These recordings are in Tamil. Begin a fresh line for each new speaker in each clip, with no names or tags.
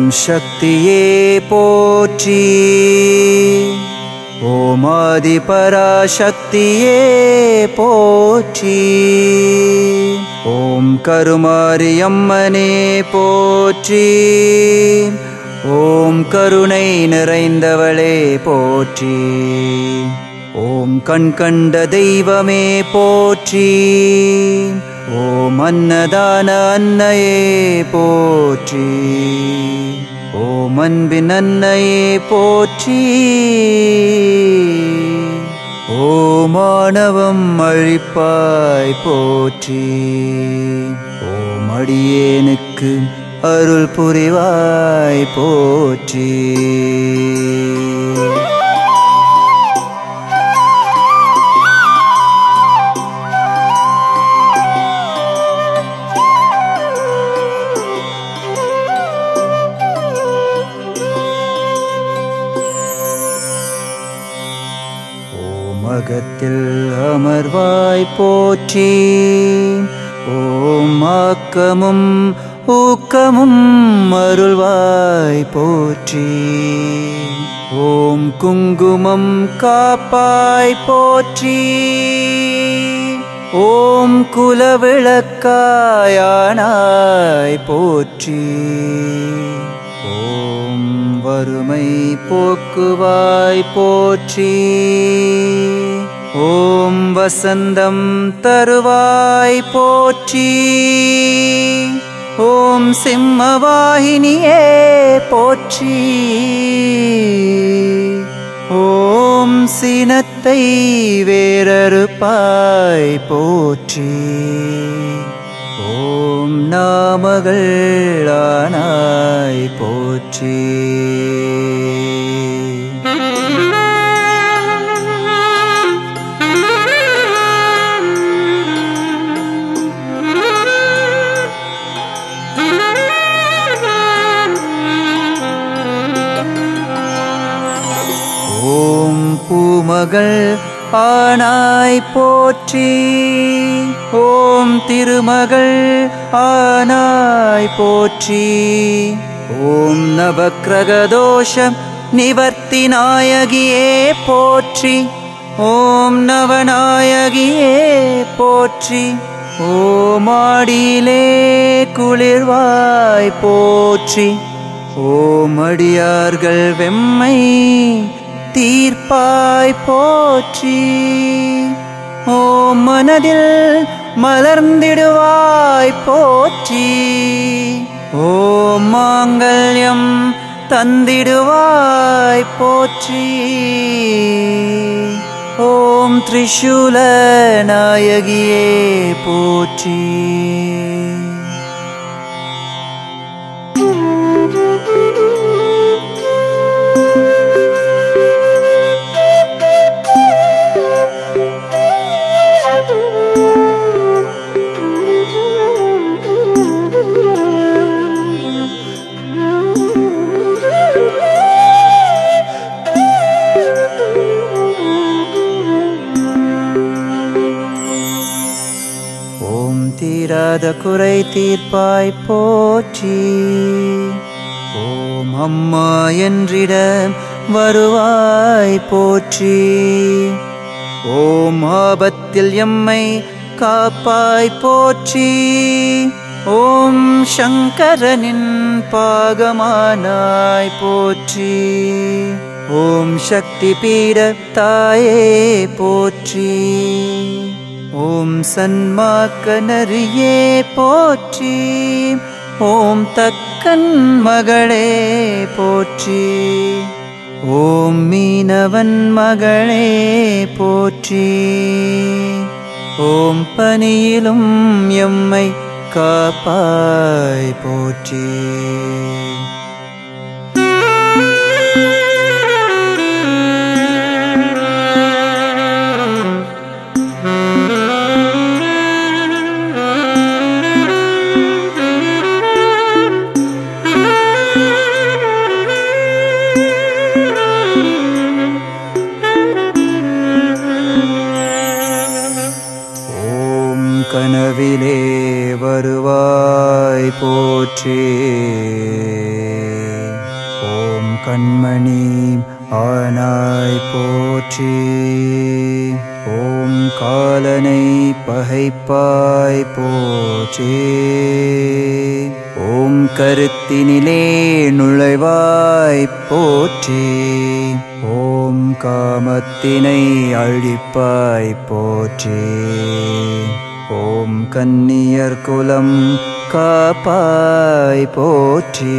ஓம் சக்தியே போற்றி ஓம் ஆதி பராசக்தியே போற்றி ஓம் கருமாரியம்மனே போற்றி ஓம் கருணை நிறைந்தவளே போற்றி ஓம் கண் கண்ட தெய்வமே போற்றி ஓம் அன்னதான அன்னையே போற்றி ஓம் அன்பின் அன்னையே போற்றி ஓமானவம் அழிப்பாய் போற்றி ஓம் அடியேனுக்கு அருள் புரிவாய் போற்றி ஓமகத்தில் அமர்வாய் போற்றி ஓம் ஆக்கமும் ஊக்கமும் அருள்வாய் போற்றி ஓம் குங்குமம் காப்பாய் போற்றி ஓம் குலவிளக்காயானாய் போற்றி ஓம் வறுமை போக்குவாய் போற்றி ஓம் வசந்தம் தருவாய் போற்றி ஓம் சிம்மவாகினியே போற்றி ஓம் சினத்தை வேறறுப்பாய் போற்றி ஓம் நாமகள் ஆனாய் போற்றி ஓம் பூமகள் ஆனாய் போற்றி ஓம் திருமகள் ஆனாய் போற்றி ஓம் நவக்கிரகதோஷம் நிவர்த்தி நாயகியே போற்றி ஓம் நவநாயகியே போற்றி ஓமாடியிலே குளிர்வாய் போற்றி ஓம் அடியார்கள் வெம்மை தீர்ப்பாய் போற்றி ஓம் மனதில் மலர்ந்திடுவாய் போற்றி ஓம் மாங்கல்யம் தந்திடுவாய் போற்றி ஓம் திரிசூல நாயகியே போற்றி ஓம் தீராத குறை தீர்ப்பாய் போற்றி ஓம் அம்மா என்றிட வருவாய் போற்றி ஓம் ஆபத்தில் எம்மை காப்பாய் போற்றி ஓம் சங்கரனின் பாகமானாய் போற்றி ஓம் சக்தி பீட தாயே போற்றி ஓம் சன்மாக்க நரியே போற்றி ஓம் தக்கன் மகளே போற்றி ஓம் மீனவன் மகளே போற்றி ஓம் பனியிலும் எம்மை காப்பாய் போற்றி ஓம் கனவிலே வருவாய் போற்றி கண்மணி ஆனாய் போற்றி ஓம் காலனை பகைப்பாய் போற்றி ஓம் கருத்தினிலே நுழைவாய் போற்றி ஓம் காமத்தினை அழிப்பாய் போற்றி ஓம் கன்னியர் குலம் காப்பாய் போற்றி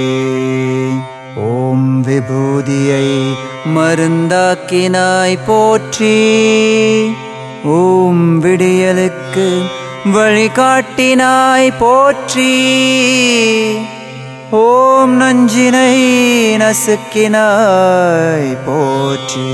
ஓம் விபூதியை மருந்தாக்கினாய் போற்றி ஓம் விடியலுக்கு வழிகாட்டினாய் போற்றி ஓம் நஞ்சினை நசுக்கினாய் போற்றி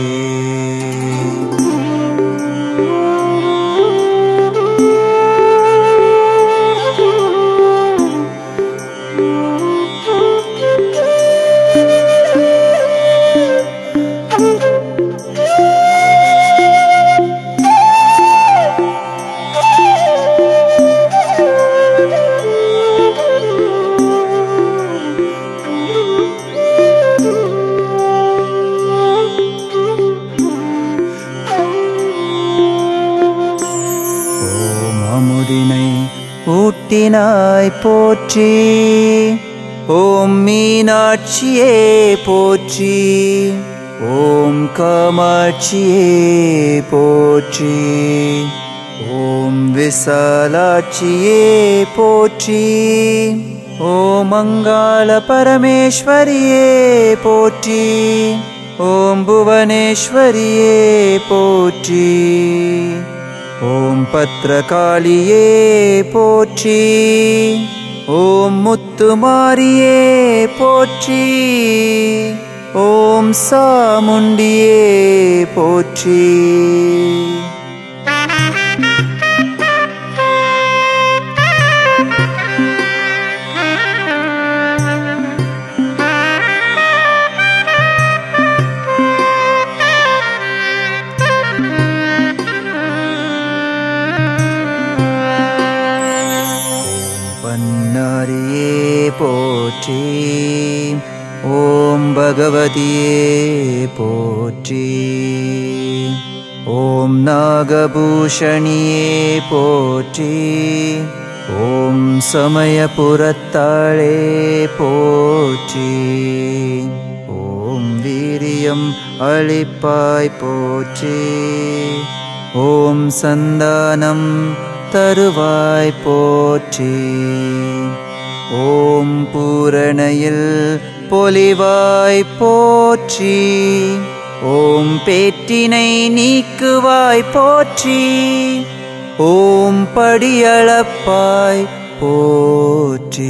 ஓம் அமுதினை ஊட்டினாய் போற்றி ஓம் மீனாட்சியே போற்றி ஓம் காமாட்சியே போற்றி ஓம் விசாலாட்சியே போற்றி ஓம் மங்காள பரமேஸ்வரியே போற்றி ஓம் புவனேஸ்வரியே போற்றி ஓம் பத்ரகாளியே போற்றி ஓம் முத்துமாரியே போற்றி ஓம் சாமுண்டியே போற்றி பன்னாரியே போற்றி ஓம் பகவதியே போற்றி ஓம் நாகபூஷணியே போற்றி ஓம் சமயபுரத்தாளே போற்றி ஓம் வீரியம் அளிப்பாய் போற்றி ஓம் சந்தானம் தருவாய் போற்றி ஓம் பூரணையில் பொலிவாய் போற்றி ஓம் பேற்றினை நீக்குவாய் போற்றி ஓம் படியளப்பாய் போற்றி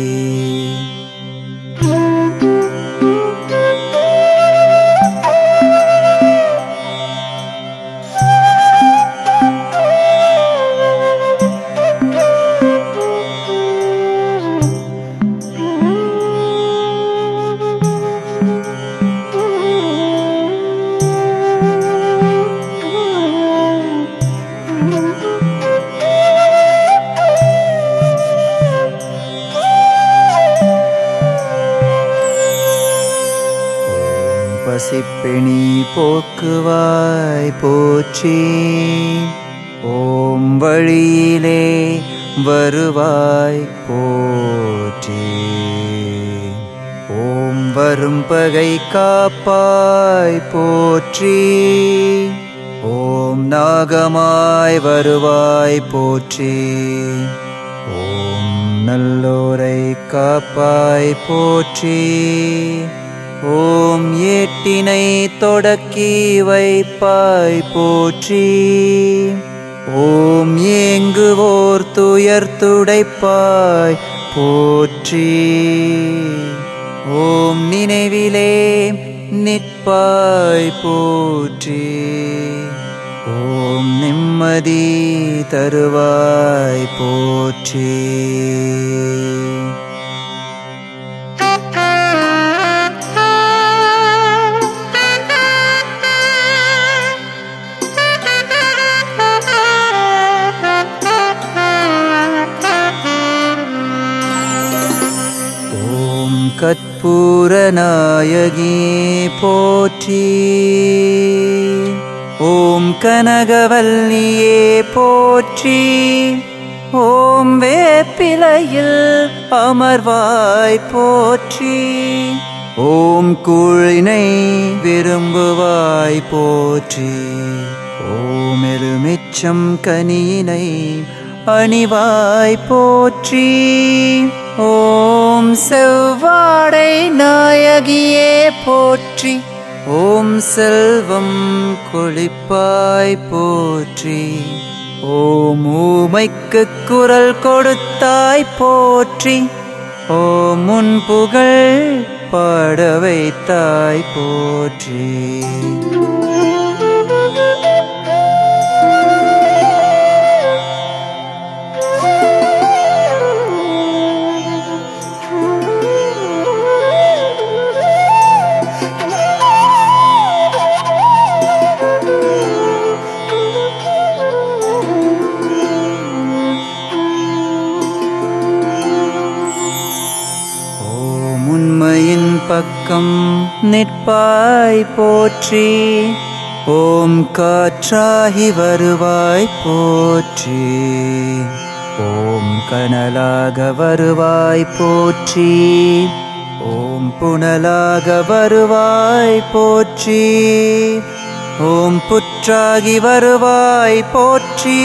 ஓம் பசிப்பிணி போக்குவாய் போற்றி ஓம் வழியிலே வருவாய் போற்றி ஓம் வரும் பகை காப்பாய் போற்றி ஓம் நாகமாய் வருவாய் போற்றி ஓம் நல்லோரை காப்பாய் போற்றி ஓம் ஏட்டினை தொடக்கி வைப்பாய் போற்றி ஓம் ஏங்குவோர் துயர் துடைப்பாய் போற்றி ஓம் நினைவிலே நிற்பாய் போற்றி ஓம் நிம்மதி தருவாய் போற்றி ஓம் ஓம் கற்பூரநாயகியே போற்றி ஓம் கனகவல்லியே போற்றி ஓம் வேப்பிலையில் அமர்வாய் போற்றி ஓம் கூழினை விரும்புவாய் போற்றி ஓம் எலுமிச்சம் கனியினை அணிவாய் போற்றி ஓம் செவ்வாடை நாயகியே போற்றி ஓம் செல்வம் கொளிப்பாய் போற்றி ஓம் ஊமைக்கு குரல் கொடுத்தாய் போற்றி ஓம் முன் புகழ் பாட வைத்தாய் போற்றி ஓம் உண்மையின் பக்கம் நிற்பாய் போற்றி ஓம் காற்றாகி வருவாய் போற்றி ஓம் கனலாக வருவாய் போற்றி ஓம் புனலாக வருவாய் போற்றி ஓம் புற்றாகி வருவாய் போற்றி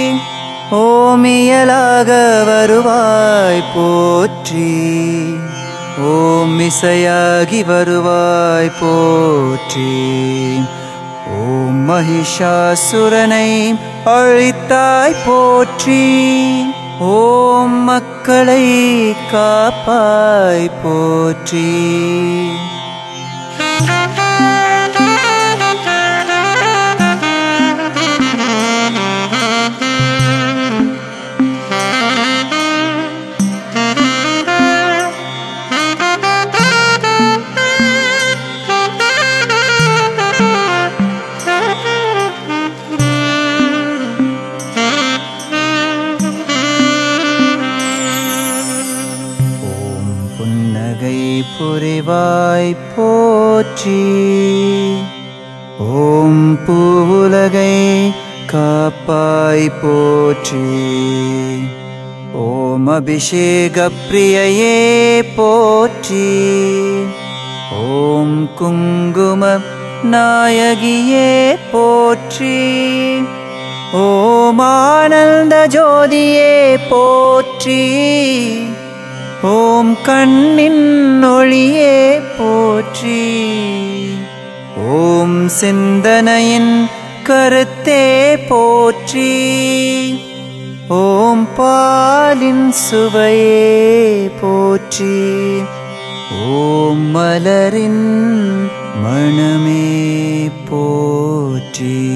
ஓமியலாக வருவாய் போற்றி ஓம் இசையாகி வருவாய் போற்றி ஓம் மகிஷாசுரனை அழித்தாய் போற்றி ஓம் மக்களை காப்பாய் போற்றி ஓம் புன்னகை புரிவாய் போற்றி ஓம் பூவுலகை காப்பாய் போற்றி ஓம் அபிஷேக பிரியையே போற்றி ஓம் குங்கும நாயகியே போற்றி ஓம் ஆனந்த ஜோதியே போற்றி ஓம் கண்ணின் ஒளியே போற்றி ஓம் சிந்தனையின் கருத்தே போற்றி ஓம் பாலின் சுவையே போற்றி ஓம் மலரின் மணமே போற்றி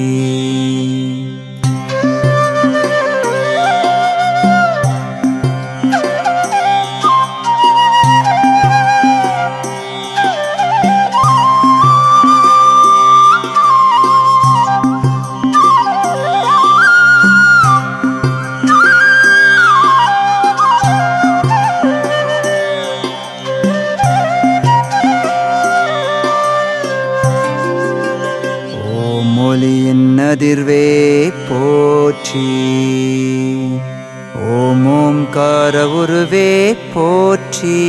ஓம் ஒலியின் அதிர்வே போற்றி ஓம் ஓம்கார உருவே போற்றி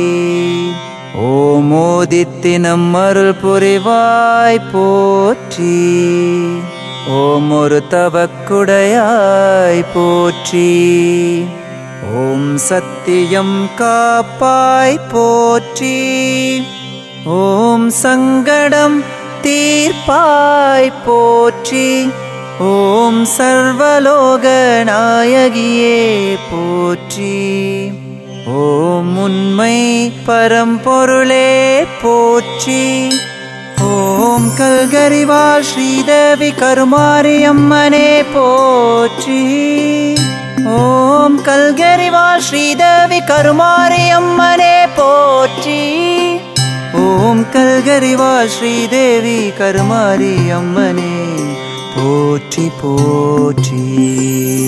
ஓம் ஓதித்தினம் அருள் புரிவாய் போற்றி ஓம் ஒரு தவக்குடையாய் போற்றி ஓம் சத்தியம் காப்பாய் போற்றி ஓம் சங்கடம் தீர்ப்பாய் போற்றி ஓம் சர்வலோக நாயகியே போற்றி ஓம் உண்மை பரம்பொருளே போற்றி ஓம் கல்கரிவாள் ஸ்ரீதேவி கருமாரியம்மனே போற்றி ஓம் கல்கரிவாள் ஸ்ரீதேவி கருமாரியம்மனே போற்றி ஓம் கல்கரிவாள் ஸ்ரீதேவி கருமாரி அம்மனே போற்றி போற்றி